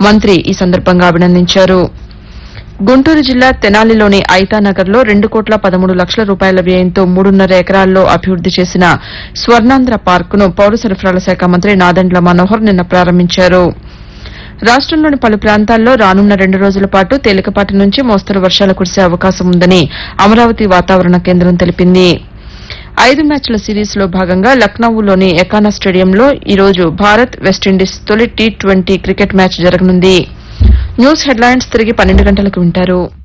మంత్రి ఈ సందర్భంగా అభినందించారు గుంటూరు జిల్లా తెనాలిలోని ఐతానగర్లో రెండు కోట్ల పదమూడు లక్షల రూపాయల వ్యయంతో మూడున్నర ఎకరాల్లో అభివృద్ది చేసిన స్వర్ణాంధ్ర పార్కును పౌర సరఫరాల శాఖ మంత్రి నాదెండ్ల మనోహర్ నిన్న ప్రారంభించారు రాష్టంలోని పలు ప్రాంతాల్లో రానున్న రెండు రోజుల పాటు తేలికపాటి నుంచి మోస్తరు వర్షాలు కురిసే అవకాశం ఉందని అమరావతి వాతావరణ కేంద్రం తెలిపింది ఐదు మ్యాచ్ల సిరీస్లో భాగంగా లక్నవూలోని ఎకానా స్టేడియంలో ఈ రోజు భారత్ వెస్టిండీస్ తొలి టీ ట్వంటీ క్రికెట్ మ్యాచ్ జరగనుంది న్యూస్ హెడ్లైన్స్ తిరిగి పన్నెండు గంటలకు వింటారు